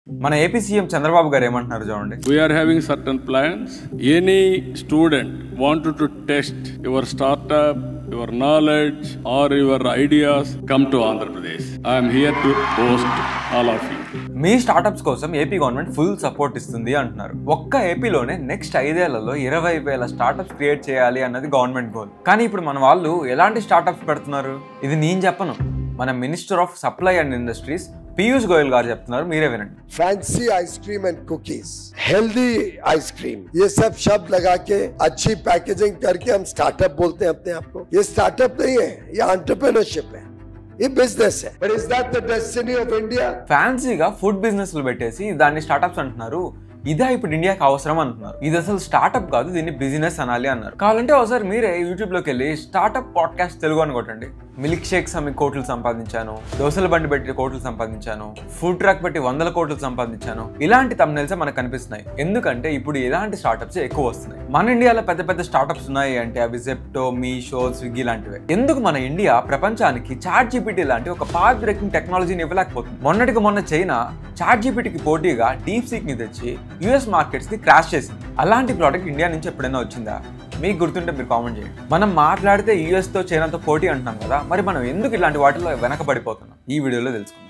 మన AP CM Chandrababu గారు ఏమంటున్నారు చూడండి We are having certain plans. Any student wanted to test your startup, your knowledge, or your ideas, come to Andhra Pradesh. I am here to host all of you. మీ startups కోసం AP government full support ఇస్తుంది అంటున్నారు ఒక్క ఏపీలోనే next ఐదేళ్లలో ఇరవై వేల startups create చేయాలి అన్నది గవర్నమెంట్ గోల్ కానీ ఇప్పుడు మన వాళ్ళు ఎలాంటి స్టార్టప్స్ పెడుతున్నారు ఇది నేను చెప్పను మన minister of supply and industries Piyush Goyal గారు చెప్తున్నారు మీరే వినండి fancy ice cream and cookies healthy ice cream ये सब शब्द लगा के अच्छी पैकेजिंग करके हम स्टार्टअप बोलते हैं अपने आप को ये स्टार्टअप नहीं है ये एंटरप्रेन्योरशिप है ये बिजनेस है but is that the destiny of India ఫ్యాన్సీగా ఫుడ్ బిజినెస్లు పెట్టేసి దాన్ని స్టార్టప్స్ అంటున్నారు ఇదే ఇప్పుడు ఇండియాకి అవసరం అంటున్నారు ఇది అసలు స్టార్టప్ కాదు దీన్ని బిజినెస్ అనాలి అన్నారు కావాలంటే ఒకసారి మీరే యూట్యూబ్లోకి వెళ్ళి స్టార్టప్ పాడ్కాస్ట్ తెలుగు అని కొట్టండి మిల్క్ షేక్స్ అమ్మి కోట్లు సంపాదించాను దోశల బండి పెట్టి కోట్లు సంపాదించాను ఫుడ్ ట్రక్ పెట్టి వందల కోట్లు సంపాదించాను ఇలాంటి తమ్నెల్సే మనకు కనిపిస్తున్నాయి ఎందుకంటే ఇప్పుడు ఇలాంటి స్టార్టప్స్ ఎక్కువ వస్తున్నాయి మన ఇండియాలో పెద్ద పెద్ద స్టార్టప్స్ ఉన్నాయి అంటే అవి జెప్టో మీషో స్విగ్గీ లాంటివి ఎందుకు మన ఇండియా ప్రపంచానికి చాట్ జీపీటీ లాంటి ఒక పాత్ బ్రేకింగ్ టెక్నాలజీని ఇవ్వలేకపోతుంది మొన్నటికి మొన్న చైనా చాట్ జీపీటీకి పోటీగా డీప్ సీక్ ని తెచ్చి యుఎస్ మార్కెట్స్ ని క్రాష్ చేసింది అలాంటి ప్రోడక్ట్ ఇండియా నుంచి ఎప్పుడైనా వచ్చిందా మీకు గుర్తుంటే మీరు కామెంట్ చేయండి మనం మాట్లాడితే యుఎస్ తో చైనాతో పోటీ అంటున్నాం కదా మరి మనం ఎందుకు ఇలాంటి వాటిలో వెనకబడిపోతున్నాం ఈ వీడియోలో తెలుసుకుందాం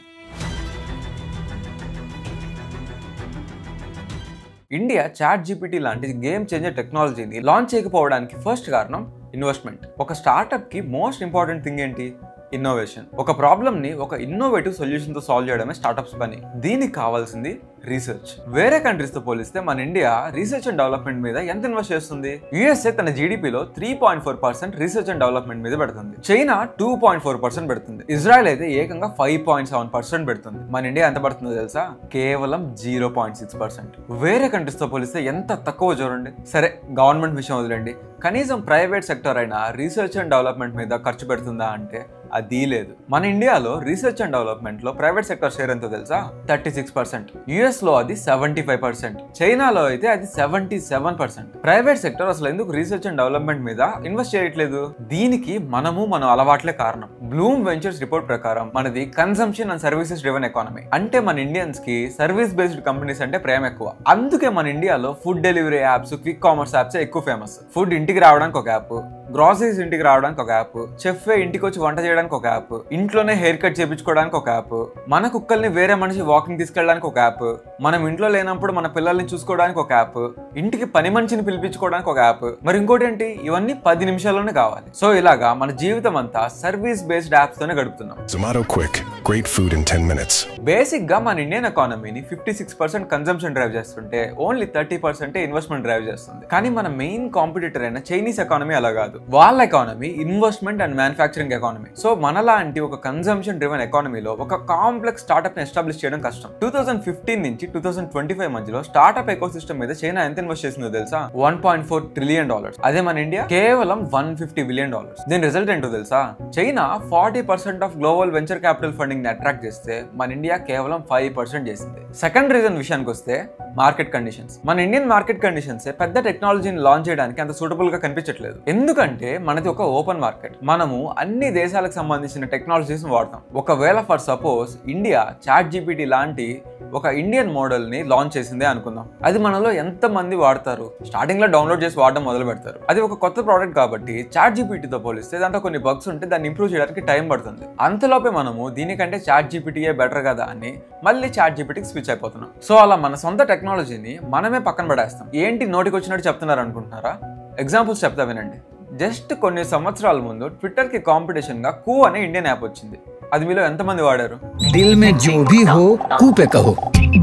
ఇండియా చాట్ జీపీటీ లాంటి గేమ్ చేంజర్ టెక్నాలజీని లాంచ్ చేయకపోవడానికి ఫస్ట్ కారణం ఇన్వెస్ట్మెంట్ ఒక స్టార్టప్ కి మోస్ట్ ఇంపార్టెంట్ థింగ్ ఏంటి ఇన్నోవేషన్ ఒక ప్రాబ్లమ్ ని ఒక ఇన్నోవేటివ్ సొల్యూషన్ తో సాల్వ్ చేయడమే స్టార్టప్స్ పని దీనికి కావాల్సింది రీసెర్చ్ వేరే కంట్రీస్ తో పోలిస్తే మన ఇండియా రీసెర్చ్ అండ్ డెవలప్మెంట్ మీద ఎంత ఇన్వెస్ట్ చేస్తుంది యుఎస్ఏ తన జీడిపిలో three point four percent research and development మీద పెడుతుంది China two point four percent పెడుతుంది ఇజ్రాయెల్ అయితే ఏకంగా ఫైవ్ పాయింట్ సెవెన్ పర్సెంట్ పెడుతుంది మన ఇండియా ఎంత పడుతుందో తెలుసా కేవలం జీరో పాయింట్ సిక్స్ పర్సెంట్ వేరే కంట్రీస్ తో పోలిస్తే ఎంత తక్కువ చూడండి సరే గవర్నమెంట్ విషయం వదిలేండి కనీసం ప్రైవేట్ సెక్టర్ అయినా రీసెర్చ్ అండ్ డెవలప్మెంట్ మీద ఖర్చు పెడుతుందా అంటే అది లేదు మన ఇండియాలో రీసెర్చ్ అండ్ డెవలప్మెంట్ లో ప్రైవేట్ సెక్టర్ షేర్ ఎంతో తెలుసా థర్టీ సిక్స్ పర్సెంట్ యుఎస్ లో అది సెవెంటీ ఫైవ్ పర్సెంట్ చైనాలో అయితే అది seventy seven percent private sector అసలు ఎందుకు రీసెర్చ్ అండ్ డెవలప్మెంట్ మీద ఇన్వెస్ట్ చేయట్లేదు దీనికి మనము మన అలవాట్లే కారణం బ్లూమ్ వెంచర్స్ రిపోర్ట్ ప్రకారం మనది consumption and services driven economy అంటే మన ఇండియన్స్ కి సర్వీస్ బేస్డ్ కంపెనీస్ అంటే ప్రేమ ఎక్కువ అందుకే మన ఇండియాలో food delivery apps quick commerce apps ఎక్కువ ఫేమస్ ఫుడ్ ఇంటికి రావడానికి ఒక యాప్ గ్రాసరీస్ ఇంటికి రావడానికి ఒక యాప్ చెఫ్ ఇంటికి వచ్చి వంట చేయడానికి ఒక యాప్ ఇంట్లోనే హెయిర్ కట్ చేపించుకోవడానికి ఒక యాప్ మన కుక్కల్ని వేరే మనిషి వాకింగ్ తీసుకెళ్ళడానికి ఒక యాప్ మనం ఇంట్లో లేనప్పుడు మన పిల్లల్ని చూసుకోవడానికి ఒక యాప్ ఇంటికి పని మనిషిని పిలిపించుకోవడానికి ఒక యాప్ మరి ఇంకోటి ఏంటి ఇవన్నీ పది నిమిషాల్లోనే కావాలి సో ఇలాగా మన జీవితం అంతా సర్వీస్ బేస్డ్ యాప్స్ తోనే గడుపుతున్నాం Zomato Quick, great food in 10 minutes. Basic గా మన ఇండియన్ ఎకానమీని fifty six percent consumption drive చేస్తుంటే only thirty percent investment drive చేస్తుంది కానీ మన మెయిన్ కాంపిటీటర్ అయిన చైనీస్ ఎకానమీ అలా కాదు వాళ్ళ economy investment and manufacturing economy so మనలాంటి ఒక కన్సంప్షన్ డ్రివెన్ ఎకానమీలో ఒక కాంప్లెక్స్ స్టార్ట్అప్ ని ఎస్టాబ్లిష్ చేయడం కష్టం టూ థౌసండ్ ఫిఫ్టీన్ నుంచి టూ థౌసండ్ ట్వంటీ ఫైవ్ మధ్యలో స్టార్ట్అప్ ఎకో సిస్టమ్ మీద చైనా ఎంత ఇన్వెస్ట్ చేసిందో తెలుసా one point four trillion dollars అదే మన ఇండియా కేవలం వన్ ఫిఫ్టీ బిలియన్ డాలర్స్ దీని రిజల్ట్ ఏంటో తెలుసా China forty percent of global venture capital funding ని అట్రాక్ట్ చేస్తే మన ఇండియా కేవలం ఫైవ్ పర్సెంట్ చేసింది సెకండ్ రీజన్ విషయానికి వస్తే మార్కెట్ కండిషన్స్ మన ఇండియన్ మార్కెట్ కండిషన్స్ పెద్ద టెక్నాలజీని లాంచ్ చేయడానికి అంత సూటబుల్ గా కనిపించట్లేదు ఎందుకంటే మనది ఒక ఓపెన్ మార్కెట్ మనము అన్ని దేశాలకు సంబంధించిన టెక్నాలజీస్ వాడతాం ఒకవేళ for suppose India chat GPT లాంటి ఒక ఇండియన్ మోడల్ ని లాంచ్ చేసిందే అనుకుందాం అది మనలో ఎంత మంది వాడతారు స్టార్టింగ్ లో డౌన్లోడ్ చేసి వాడడం మొదలు పెడతారు అది ఒక కొత్త ప్రోడక్ట్ కాబట్టి చాట్ జీపీటీతో పోలిస్తే దాంట్లో కొన్ని బగ్స్ ఉంటే దాన్ని ఇంప్రూవ్ చేయడానికి టైం పడుతుంది అంతలోపే మనము దీనికంటే చాట్ జీపీటీయే బెటర్ కదా అని మళ్ళీ చాట్ జీపీటీకి స్విచ్ అయిపోతున్నాం సో అలా మన సొంత టెక్నాలజీని మనమే పక్కన పడేస్తాం ఏంటి నోటికి వచ్చినట్టు చెప్తున్నారు అనుకుంటున్నారా ఎగ్జాంపుల్స్ చెప్తా వినండి జస్ట్ కొన్ని సంవత్సరాల ముందు ట్విట్టర్ కి కాంపిటీషన్ గా కూ అనే ఇండియన్ యాప్ వచ్చింది అది మీలో ఎంతమంది వాడారు दिल में जो भी हो कू पे कहो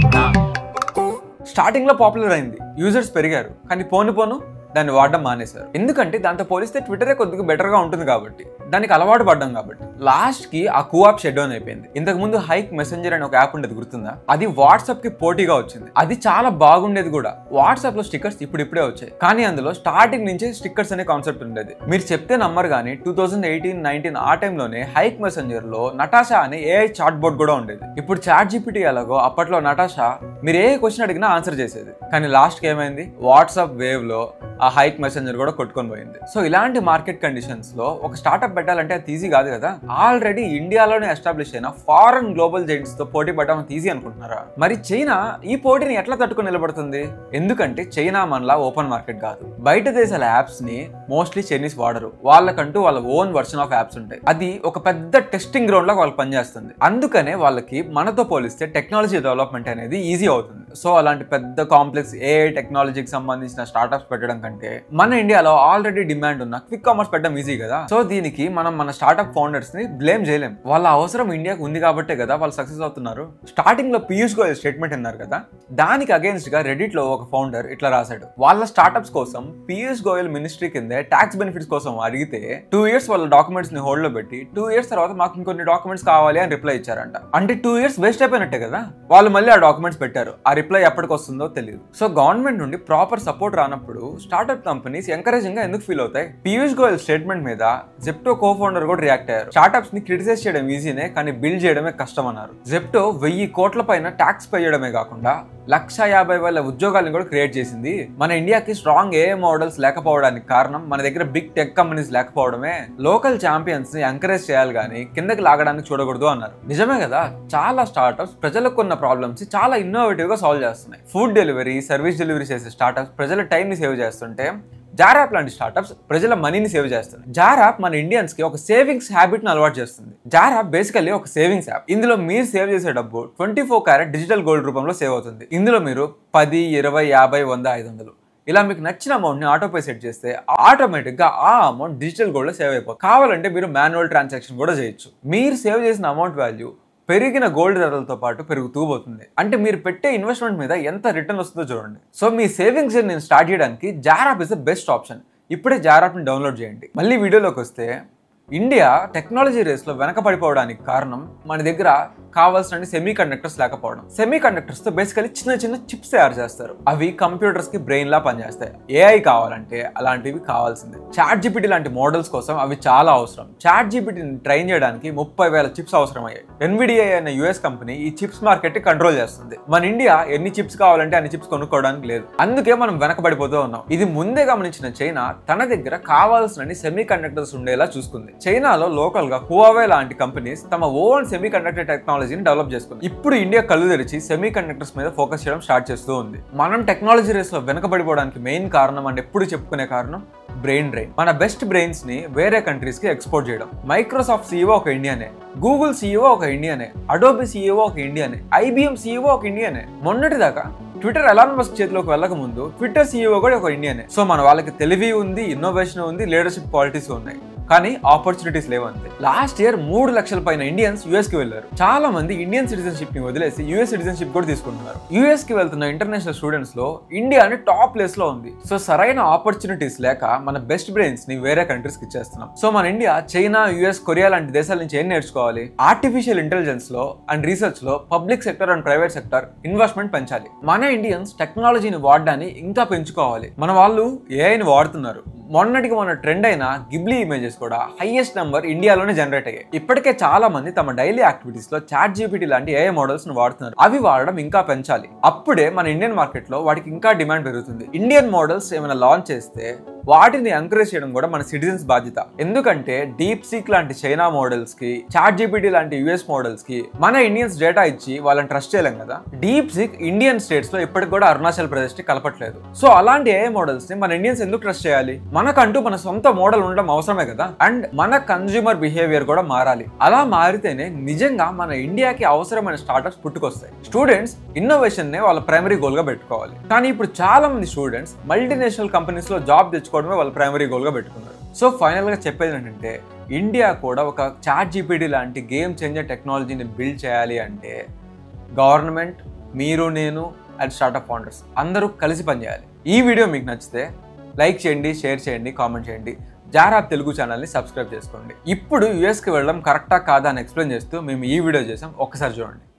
స్టార్టింగ్ లో పాపులర్ అయింది యూజర్స్ పెరిగారు కానీ పోను పోను దాన్ని వాడడం మానేశారు ఎందుకంటే దాంతో పోలిస్తే ట్విట్టరే కొద్దిగా బెటర్ గా ఉంటుంది కాబట్టి దానికి అలవాటు పడ్డాం కాబట్టి లాస్ట్ కి ఆ కూ యాప్ షెడ్ డౌన్ అయిపోయింది ఇంతకు ముందు హైక్ మెసెంజర్ అని ఒక యాప్ ఉండేది గుర్తుందా అది వాట్సాప్ కి పోటీగా వచ్చింది అది చాలా బాగుండేది కూడా వాట్సాప్ లో స్టిక్కర్స్ ఇప్పుడు ఇప్పుడే వచ్చాయి కానీ అందులో స్టార్టింగ్ నుంచే స్టిక్కర్స్ అనే కాన్సెప్ట్ ఉండేది మీరు చెప్తే నమ్మరు కానీ టూ థౌసండ్ ఎయిటీన్ నైన్టీన్ ఆ టైంలోనే హైక్ మెసెంజర్ లో నటాషా అనే ఏఐ చాట్ బోర్డ్ కూడా ఉండేది ఇప్పుడు చాట్ జీపీటీ ఎలాగో అప్పట్లో నటాషా మీరు ఏ క్వశ్చన్ అడిగినా ఆన్సర్ చేసేది కానీ లాస్ట్ కి ఏమైంది వాట్సాప్ వేవ్ లో ఆ హైక్ మెసెంజర్ కూడా కొట్టుకొని పోయింది సో ఇలాంటి మార్కెట్ కండిషన్స్ లో ఒక స్టార్ట్అప్ పెట్టాలంటే అది ఈజీ కాదు కదా ఆల్రెడీ ఇండియాలోనే ఎస్టాబ్లిష్ అయిన ఫారెన్ గ్లోబల్ జైంట్స్ తో పోటీ పడడం ఈజీ అనుకుంటున్నారా మరి చైనా ఈ పోటీని ఎట్లా తట్టుకొని నిలబడుతుంది ఎందుకంటే చైనా మనలా ఓపెన్ మార్కెట్ కాదు బయట దేశాల యాప్స్ ని మోస్ట్లీ చైనీస్ వాడరు వాళ్ళకంటూ వాళ్ళ ఓన్ వర్షన్ ఆఫ్ యాప్స్ ఉంటాయి అది ఒక పెద్ద టెస్టింగ్ గ్రౌండ్ లా వాళ్ళకి పనిచేస్తుంది అందుకనే వాళ్ళకి మనతో పోలిస్తే టెక్నాలజీ డెవలప్మెంట్ అనేది ఈజీ అవుతుంది సో అలాంటి పెద్ద కాంప్లెక్స్ ఏఐ టెక్నాలజీకి సంబంధించిన స్టార్ట్అప్స్ పెట్టడం కంటే మన ఇండియాలో ఆల్రెడీ డిమాండ్ ఉన్న క్విక్ కామర్స్ పెట్టడం ఈజీ కదా సో దీనికి మనం మన స్టార్ట్అప్ ఫౌండర్స్ ని బ్లేమ్ చేయలేం వాళ్ళ అవసరం ఇండియాకి ఉంది కాబట్టే కదా వాళ్ళు సక్సెస్ అవుతున్నారు స్టార్టింగ్ లో పీయూష్ గోయల్ స్టేట్మెంట్ అన్నారు కదా దానికి అగేన్స్ట్ గా రెడిట్ లో ఒక ఫౌండర్ ఇట్లా రాశాడు వాళ్ళ స్టార్ట్అప్స్ కోసం పీయూష్ గోయల్ మినిస్ట్రీ కింద ట్యాక్స్ బెనిఫిట్స్ కోసం అడిగితే టూ ఇయర్స్ వాళ్ళ డాక్యుమెంట్స్ ని హోల్డ్ లో పెట్టి టూ ఇయర్స్ తర్వాత మాకు ఇంకొన్ని డాక్యుమెంట్స్ కావాలి అని రిప్లై ఇచ్చారంట అంటే టూ ఇయర్స్ వేస్ట్ అయిపోయినట్టే కదా వాళ్ళు మళ్ళీ ఆ డాక్యుమెంట్స్ పెట్టారు ఆ రిప్లై ఎప్పటికి వస్తుందో తెలియదు సో గవర్నమెంట్ నుండి ప్రాపర్ సపోర్ట్ రానప్పుడు స్టార్ట్అప్ కంపెనీస్ ఎంకరేజింగ్ గా ఎందుకు ఫీల్ అవుతాయి పీయూష్ గోయల్ స్టేట్మెంట్ మీద జెప్టో కో ఫౌండర్ కూడా రియాక్ట్ అయ్యారు స్టార్ట్అప్స్ ని క్రిటిసైజ్ చేయడం ఈజీనే కానీ బిల్డ్ చేయడమే కష్టం అన్నారు జెప్టో వెయ్యి కోట్ల పైన ట్యాక్స్ పే చేయడమే కాకుండా లక్ష యాభై వేల ఉద్యోగాలను కూడా క్రియేట్ చేసింది మన ఇండియాకి స్ట్రాంగ్ ఏ మోడల్స్ లేకపోవడానికి కారణం మన దగ్గర బిగ్ టెక్ కంపెనీస్ లేకపోవడమే లోకల్ ఛాంపియన్స్ ని ఎంకరేజ్ చేయాలి కానీ కిందకి లాగడానికి చూడకూడదు అన్నారు నిజమే కదా చాలా స్టార్ట్అప్స్ ప్రజలకు ఉన్న ప్రాబ్లమ్స్ చాలా ఇన్నోవేటివ్ గా సాల్వ్ చేస్తున్నాయి ఫుడ్ డెలివరీ సర్వీస్ డెలివరీ చేసే స్టార్ట్అప్స్ ప్రజల టైం ని సేవ్ చేస్తుంటే జారాప్ లాంటి స్టార్ట్అప్స్ ప్రజల మనీని సేవ్ చేస్తుంది జారాప్ మన ఇండియన్స్ కి ఒక సేవింగ్స్ హ్యాబిట్ ని అలవాటు చేస్తుంది జారాప్ బేసికల్లీ ఒక సేవింగ్స్ యాప్ ఇందులో మీరు సేవ్ చేసే డబ్బు twenty four carat digital gold రూపంలో సేవ్ అవుతుంది ఇందులో మీరు పది ఇరవై యాభై వంద ఐదు వందలు ఇలా మీకు నచ్చిన అమౌంట్ ని ఆటోపే సెట్ చేస్తే ఆటోమేటిక్ గా ఆ అమౌంట్ డిజిటల్ గోల్డ్ లో సేవ్ అయిపోతుంది కావాలంటే మీరు మాన్యువల్ ట్రాన్సాక్షన్ కూడా చేయొచ్చు మీరు సేవ్ చేసిన అమౌంట్ వాల్యూ పెరిగిన గోల్డ్ ధరలతో పాటు పెరుగుతూ పోతుంది అంటే మీరు పెట్టే ఇన్వెస్ట్మెంట్ మీద ఎంత రిటర్న్ వస్తుందో చూడండి సో మీ సేవింగ్స్ నేను స్టార్ట్ చేయడానికి Jar app is the best option ఇప్పుడే జారాప్ని డౌన్లోడ్ చేయండి మళ్ళీ వీడియోలోకి వస్తే ఇండియా టెక్నాలజీ రేస్లో వెనకబడిపోవడానికి కారణం మన దగ్గర కావాల్సిన సెమీ కండక్టర్స్ లేకపోవడం సెమీ కండక్టర్స్ తో బేసికలీ చిన్న చిన్న చిప్స్ తయారు చేస్తారు అవి కంప్యూటర్స్ కి బ్రెయిన్ లా పనిచేస్తాయి ఏఐ కావాలంటే అలాంటివి కావాల్సిందే చాట్ జీపీటీ లాంటి మోడల్స్ కోసం అవి చాలా అవసరం చాట్ జీపీటీని ట్రైన్ చేయడానికి ముప్పై వేల చిప్స్ అవసరం అయ్యాయి ఎన్విడిఐ అనే యుఎస్ కంపెనీ ఈ చిప్స్ మార్కెట్ కంట్రోల్ చేస్తుంది మన ఇండియా ఎన్ని చిప్స్ కావాలంటే అన్ని చిప్స్ కొనుక్కోవడానికి లేదు అందుకే మనం వెనకబడిపోతూ ఉన్నాం ఇది ముందే గమనించిన చైనా తన దగ్గర కావాల్సిన సెమీ కండక్టర్స్ ఉండేలా చూసుకుంది చైనాలో లోకల్ గా హువావే లాంటి కంపెనీస్ తమ ఓన్ సెమీ కండక్టర్ టెక్నాలజీని డెవలప్ చేసుకుంది ఇప్పుడు ఇండియా కళ్ళు తెరిచి సెమీ కండక్టర్స్ మీద ఫోకస్ చేయడం స్టార్ట్ చేస్తూ ఉంది మనం టెక్నాలజీ రేస్ లో వెనకబడిపోవడానికి మెయిన్ కారణం అని ఎప్పుడు చెప్పుకునే కారణం బ్రెయిన్ డ్రైన్ మన బెస్ట్ బ్రెయిన్స్ ని వేరే కంట్రీస్ కి ఎక్స్పోర్ట్ చేయడం మైక్రోసాఫ్ట్ సీఈఓ ఒక ఇండియానే గూగుల్ సీఈఓ ఒక ఇండియానే అడోబి సీఈఓ ఒక ఇండియానే ఐబిఎం సీఈఓ ఒక ఇండియానే మొన్నటిదాకా ట్విట్టర్ ఎలాన్ మస్క్ చేతిలోకి వెళ్ళక ముందు ట్విట్టర్ సీఈఓ కూడా ఒక ఇండియానే సో మన వాళ్ళకి తెలివి ఉంది ఇన్నోవేషన్ ఉంది లీడర్షిప్ క్వాలిటీస్ ఉన్నాయి కానీ ఆపర్చునిటీస్ లేవంతే లాస్ట్ ఇయర్ మూడు లక్షల పైన ఇండియన్స్ యుఎస్ కి వెళ్లారు చాలా మంది ఇండియన్ సిటిజన్షిప్ ని వదిలేసి యుఎస్ సిటిజన్షిప్ కూడా తీసుకుంటున్నారు యుఎస్ కి వెళ్తున్న ఇంటర్నేషనల్ స్టూడెంట్స్ లో ఇండియా అని టాప్ ప్లేస్ లో ఉంది సో సరైన ఆపర్చునిటీస్ లేక మన బెస్ట్ బ్రెయిన్స్ ని వేరే కంట్రీస్ కి ఇచ్చేస్తున్నాం సో మన ఇండియా చైనా యుఎస్ కొరియా లాంటి దేశాల నుంచి ఏం నేర్చుకోవాలి ఆర్టిఫిషియల్ ఇంటెలిజెన్స్ లో అండ్ రీసెర్చ్ లో public sector and private sector investment పెంచాలి మన ఇండియన్స్ టెక్నాలజీని వాడడాన్ని ఇంకా పెంచుకోవాలి మన వాళ్ళు ఏఐని వాడుతున్నారు మొన్నటికి మొన్న ట్రెండ్ అయిన గిబ్లీ ఇమేజెస్ కూడా హైయెస్ట్ నెంబర్ ఇండియాలోనే జనరేట్ అయ్యాయి ఇప్పటికే చాలా మంది తమ డైలీ యాక్టివిటీస్ లో చాట్ జీపీటీ లాంటి ఏఐ మోడల్స్ ను వాడుతున్నారు అవి వాడడం ఇంకా పెంచాలి అప్పుడే మన ఇండియన్ మార్కెట్ లో వాటికి ఇంకా డిమాండ్ పెరుగుతుంది ఇండియన్ మోడల్స్ ఏమైనా లాంచ్ చేస్తే వాటిని ఎంకరేజ్ చేయడం కూడా మన సిటిజన్స్ బాధ్యత ఎందుకంటే డీప్ సీక్ లాంటి చైనా మోడల్స్ కి చాట్ జీపీటీ లాంటి యుఎస్ మోడల్స్ కి మన ఇండియన్స్ డేటా ఇచ్చి వాళ్ళని ట్రస్ట్ చేయలేం కదా డీప్ సీక్ ఇండియన్ స్టేట్స్ లో ఇప్పటికి కూడా అరుణాచల్ ప్రదేశ్ కి కలపట్లేదు సో అలాంటి ఏ మోడల్స్ ని మన ఇండియన్స్ ఎందుకు ట్రస్ట్ చేయాలి మనకంటూ మన సొంత మోడల్ ఉండడం అవసరమే కదా అండ్ మన కన్జ్యూమర్ బిహేవియర్ కూడా మారాలి అలా మారితేనే నిజంగా మన ఇండియాకి అవసరమైన స్టార్టప్స్ పుట్టుకొస్తాయి స్టూడెంట్స్ ఇన్నోవేషన్ నే వాళ్ళ ప్రైమరీ గోల్ గా పెట్టుకోవాలి కానీ ఇప్పుడు చాలా మంది స్టూడెంట్స్ మల్టీనేషనల్ కంపెనీస్ లో జాబ్ తెచ్చుకోవడమే వాళ్ళ ప్రైమరీ గోల్ గా పెట్టుకున్నారు సో ఫైనల్ గా చెప్పేది ఏంటంటే ఇండియా కూడా ఒక చాట్ జీపీటీ లాంటి గేమ్ చేంజర్ టెక్నాలజీని బిల్డ్ చేయాలి అంటే గవర్నమెంట్ మీరు నేను అండ్ స్టార్ట్అప్ ఫౌండర్స్ అందరూ కలిసి పనిచేయాలి ఈ వీడియో మీకు నచ్చితే లైక్ చేయండి షేర్ చేయండి కామెంట్ చేయండి జారాబ్ తెలుగు ఛానల్ని సబ్స్క్రైబ్ చేసుకోండి ఇప్పుడు యూఎస్కి వెళ్ళడం కరెక్టా కాదా అని ఎక్స్ప్లెయిన్ చేస్తూ మేము ఈ వీడియో చేసాం ఒక్కసారి చూడండి